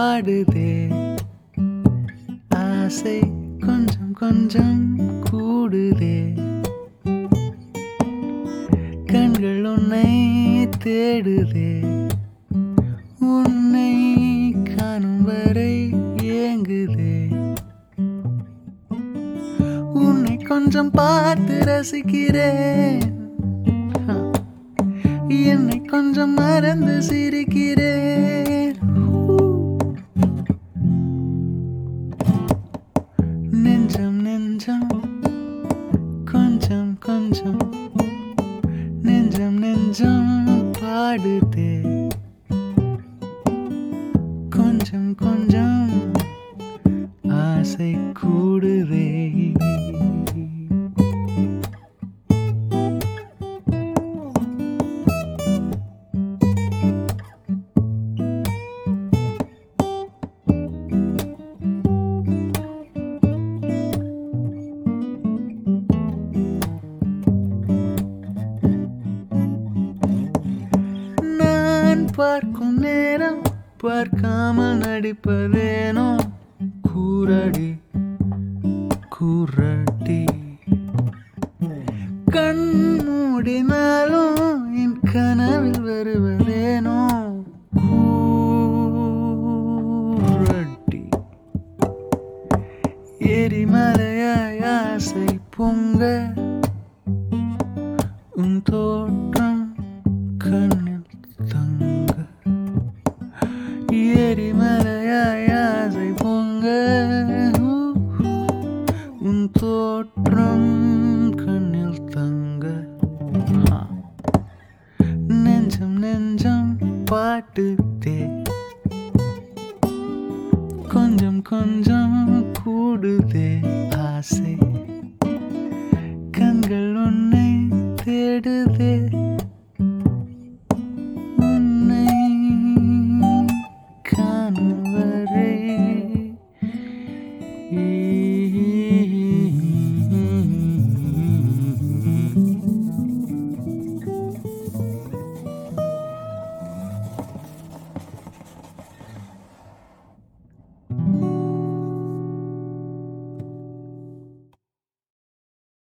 பாடுதே ஆசை கொஞ்சம் கொஞ்சம் கூடுதே கண்கள் உன்னை தேடுதே உன்னை காணும் வரை ஏங்குதே உன்னை கொஞ்சம் பார்த்து ரசிக்கிறேன் ஆ. என்னை கொஞ்சம் மறந்து சிரிக்கிறேன் நெஞ்சம் நெஞ்சம் கொஞ்சம் கொஞ்சம் நெஞ்சம் நெஞ்சம் பாடுதே கொஞ்சம் கொஞ்சம் ஆசை கூடுதே நான் பார்க்கும் நேரம் பார்க்காமல் நடிப்பதேனோ கூரடி கூரடி கண் மூடினாலும் என் கனவில் வருவதேனோ கூரடி எரிமலையாய் ஆசை பொங்க உன் தோற்றம் கண்ணில் தங்க எரிமலையாய் ஆசை பொங்க உன் தோற்றம் கண்ணில் தங்க ஆ. நெஞ்சம் நெஞ்சம் பாட்டுதே கொஞ்சம் கொஞ்சம் கூடுதே ஆசை கண்கள் உன்னை தேடுதே உன்னை காணும் வரை